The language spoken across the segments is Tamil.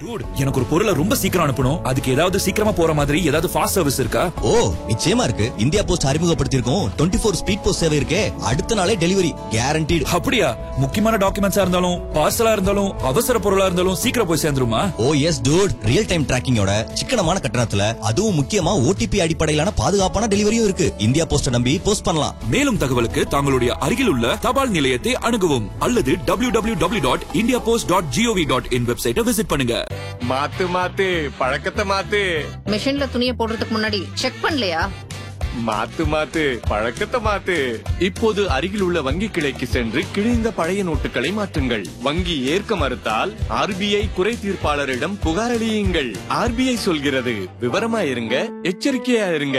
டூட் எனக்கு ஒரு பொருளை ரொம்ப சீக்கிரம் அனுப்பணும் அதுக்கு ஏதாவது சீக்கிரமா போற மாதிரி ஏதாவது ஃபாஸ்ட் சர்வீஸ் இருக்கா ஓ நிச்சயமா இருக்கு இந்தியா போஸ்ட் அறிமுகப்படுத்தியிருக்கோம் டுவெண்ட்டி ஃபோர் ஸ்பீட் போஸ்ட் சேவை இருக்கே அடுத்த நாளே டெலிவரி கேரண்டீடு அப்படியா முக்கியமான டாக்குமெண்ட்ஸா இருந்தாலும் பார்சலா இருந்தாலும் அவசர பொருளா இருந்தாலும் சீக்கிரம் போய் சேர்ந்துருமா ஓ எஸ் டூட் ரியல் டைம் டிராக்கிங்கோட சிக்கனமான கட்டணத்துல அதுவும் முக்கியமா ஓடிபி அடிப்படையிலான பாதுகாப்பான டெலிவரியும் இருக்கு இந்தியா போஸ்ட நம்பி போஸ்ட் பண்ணலாம் மேலும் தகவலுக்கு தங்களுடைய அருகில் உள்ள தபால் நிலையத்தை அணுகவும் அல்லது W W W dot India post dot GOV dot in வெப்சைட்டை விசிட் பண்ணுங்க மாத்து மாத்து பழக்கத்தை மாத்து மிஷின்ல துணியை போடுறதுக்கு முன்னாடி செக் பண்ணலையா மாத்து மாத்து பழக்கத்தை மாத்து இப்போது அருகில் உள்ள வங்கி கிளைக்கு சென்று கிழிந்த பழைய நோட்டுகளை மாற்றுங்கள் வங்கி ஏற்க மறுத்தால் ஆர்பிஐ குறை தீர்ப்பாளரிடம் புகார் அளியுங்கள் ஆர்பிஐ சொல்கிறது விவரமா இருங்க எச்சரிக்கையா இருங்க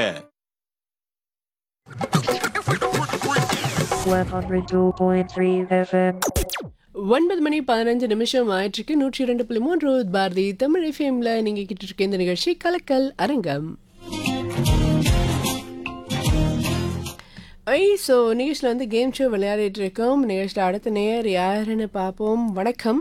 102.3 FM. ஒன்பது மணி பதினஞ்சு நிமிஷம் ஆயிற்றுக்கு நூற்றி இரண்டு புள்ளி மூன்று பாரதி தமிழ் எஃப்எம்ல நீங்க கிட்ட இருக்க இந்த நிகழ்ச்சி கலக்கல் அரங்கம் ஐ ஸோ நிகழ்ச்சியில் வந்து கேம் ஷோ விளையாடிட்டு இருக்கோம் நிகழ்ச்சியில் அடுத்த நேர் யாருன்னு பார்ப்போம் வணக்கம்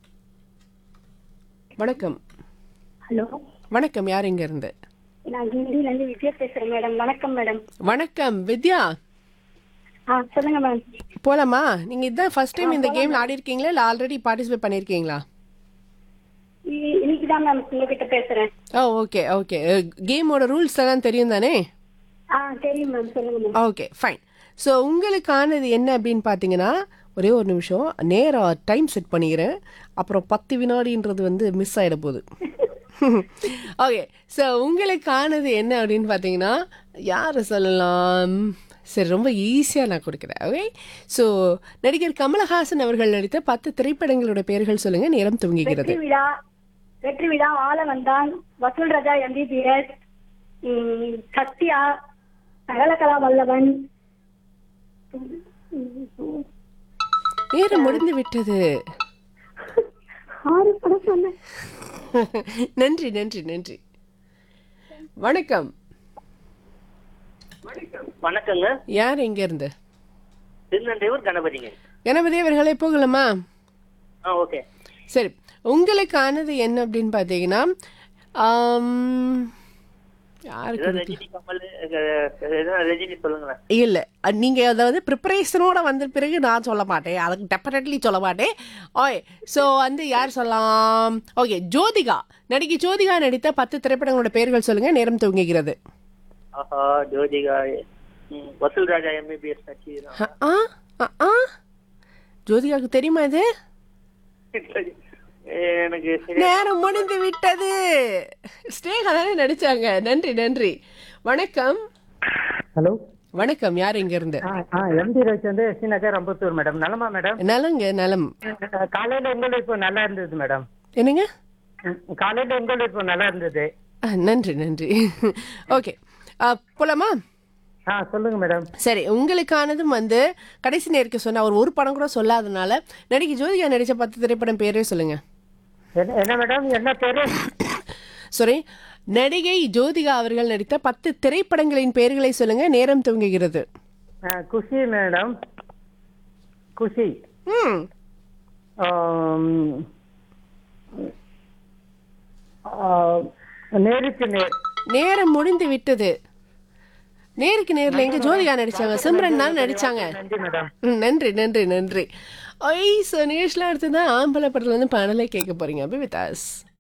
வணக்கம் ஹலோ வணக்கம் யார் இங்க இருந்து நான் கிண்டில இருந்து வித்யா பேசுறேன் மேடம் வணக்கம் மேடம் வணக்கம் வித்யா ஆ சொல்லுங்க மேம் போலாமா நீங்க இதான் ஃபர்ஸ்ட் டைம் இந்த கேம்ல ஆடி இருக்கீங்களா இல்ல ஆல்ரெடி பார்ட்டிசிபேட் பண்ணிருக்கீங்களா இ- இன்னைக்கு தான் மேம் உங்ககிட்ட பேசுறேன் ஓ ஓகே ஓகே கேமோட ரூல்ஸ் எல்லாம் தெரியும் தானே ஆ தெரியும் மேம் சொல்லுங்க மேம் ஓகே ஃபைன் ஸோ உங்களுக்கானது என்ன அப்படின்னு பார்த்தீங்கன்னா ஒரே ஒரு நிமிஷம் நேராக டைம் செட் பண்ணிக்கிறேன் அப்புறம் பத்து வினாடின்றது வந்து மிஸ் ஆகிட போகுது ஓகே ஸோ உங்களுக்கானது என்ன அப்படின்னு பார்த்தீங்கன்னா யார் சொல்லலாம் சரி ரொம்ப ஈஸியாக நான் கொடுக்குறேன் ஓகே ஸோ நடிகர் கமலஹாசன் அவர்கள் நடித்த பத்து திரைப்படங்களோட பெயர்கள் சொல்லுங்கள் நேரம் துவங்குகிறது வெற்றி விழா வெற்றி விழா ஆள வந்தான் வசூல் ராஜா எம்பிபிஎஸ் சத்யா சகலகலா வல்லவன் நேரம் முடிந்து விட்டது ஆறு படம் சொன்னேன் நன்றி நன்றி நன்றி வணக்கம் வணக்கங்க யார் எங்க இருந்து திருநன்றையூர் கணபதிங்க கணபதி அவர்களே போகலாமா ஆ ஓகே சரி உங்களுக்கானது என்ன அப்படின்னு பார்த்தீங்கன்னா ஆம், யாருக்கு ஏதோ இருக்கு? ரஜினி கமல் அஹ், ஏதோ ரஜினி சொல்லுங்களேன் இல்ல அஹ், நீங்க அதாவது ப்ரிப்பரேஷனோட வந்த பிறகு நான் சொல்ல மாட்டேன் அதுக்கு டெஃபினெட்லி சொல்ல மாட்டேன் ஓகே ஸோ வந்து யார் சொல்லலாம் ஓகே ஜோதிகா நடிகை ஜோதிகா நடித்த பத்து திரைப்படங்களோட பெயர்கள் சொல்லுங்க நேரம் துவங்குகிறது ஆஹா ஜோதிகா ம், வசூல் ராஜா எம்பிபிஎஸ் நச்சு அ- ஆ அ- ஆ ஜோதிகாவுக்கு தெரியுமா இது எனக்கு சரி நேரம் முடிந்து விட்டது ஸ்னேகா தானே நடிச்சாங்க நன்றி நன்றி வணக்கம் ஹலோ வணக்கம் யார் இங்க இருந்து ஆ ஆ எம்டி ரைஸ் வந்து எஸ்டி நகர் அம்பத்தூர் மேடம் நலமா மேடம் நலங்க நலம் அஹ், காலையில உங்கள் இப்போ நல்லா இருந்தது மேடம் என்னங்க ம், காலையில உங்கள் இப்போ நல்லா இருந்தது ஆ, நன்றி நன்றி ஓகே போலாமா ஆ சொல்லுங்க மேடம் சரி உங்களுக்கானதும் வந்து கடைசி நேருக்கு சொன்ன அவர் ஒரு படம் கூட சொல்லாதனால நடிகை ஜோதிகா நடிச்ச பத்து திரைப்படம் பேரே சொல்லுங்க என்ன என்ன மேடம் என்ன பேரு சாரி நடிகை ஜோதிகா அவர்கள் நடித்த பத்து திரைப்படங்களின் பெயர்களை சொல்லுங்க நேரம் துவங்குகிறது ஆ, குஷி மேடம் குஷி ம் ஆம், ஆ, நேருக்கு நேர் நேரம் முடிந்து விட்டது நேருக்கு நேர்ல எங்க ஜோதிகா நடிச்சாங்க சிம்ரன் தான் நடிச்சாங்க நன்றி மேடம் ம், நன்றி நன்றி நன்றி ஐ ஸோ நிகழ்ச்சியில் அடுத்ததான் ஆம்பளை படத்துல இருந்து பாடலை கேட்க போறீங்க அபி வித் us